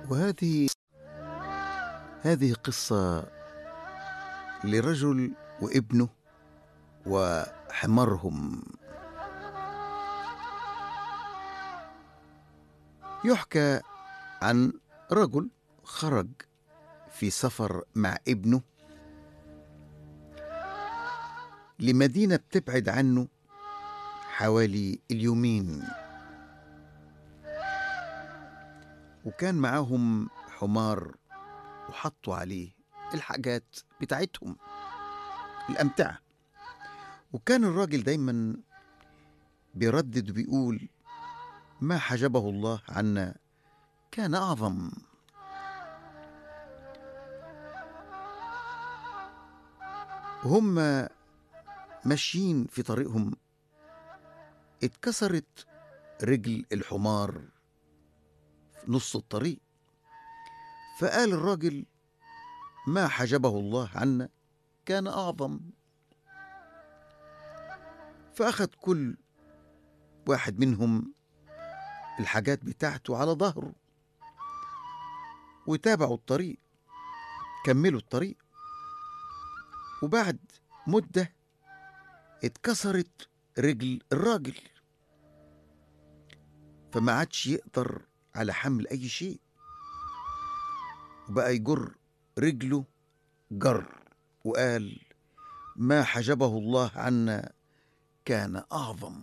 وهذه هذه قصة لرجل وابنه وحمرهم يحكى عن رجل خرج في سفر مع ابنه لمدينة بتبعد عنه حوالي اليومين وكان معاهم حمار وحطوا عليه الحاجات بتاعتهم الأمتعة وكان الراجل دايما بيردد وبيقول ما حجبه الله عنا كان أعظم وهم ماشيين في طريقهم اتكسرت رجل الحمار في نص الطريق فقال الراجل ما حجبه الله عنا كان أعظم فأخذ كل واحد منهم الحاجات بتاعته على ظهره وتابعوا الطريق كملوا الطريق وبعد مدة اتكسرت رجل الراجل فما عادش يقدر على حمل أي شيء وبقى يجر رجله جر وقال ما حجبه الله عنا كان أعظم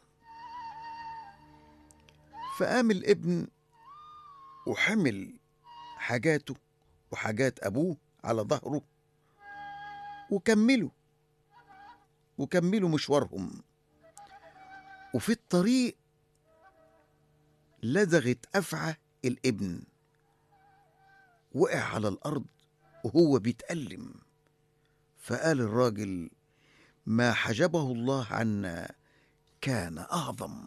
فقام الابن وحمل حاجاته وحاجات أبوه على ظهره وكملوا وكملوا مشوارهم وفي الطريق لدغت أفعى الابن وقع على الأرض وهو بيتألم فقال الراجل ما حجبه الله عنا كان أعظم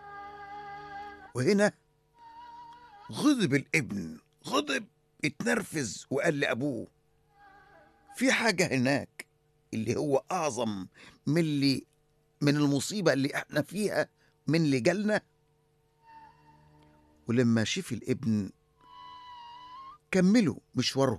وهنا غضب الابن غضب اتنرفز وقال لأبوه في حاجة هناك اللي هو أعظم من اللي من المصيبة اللي احنا فيها من اللي جالنا ولما شاف الابن كملوا مشوارهم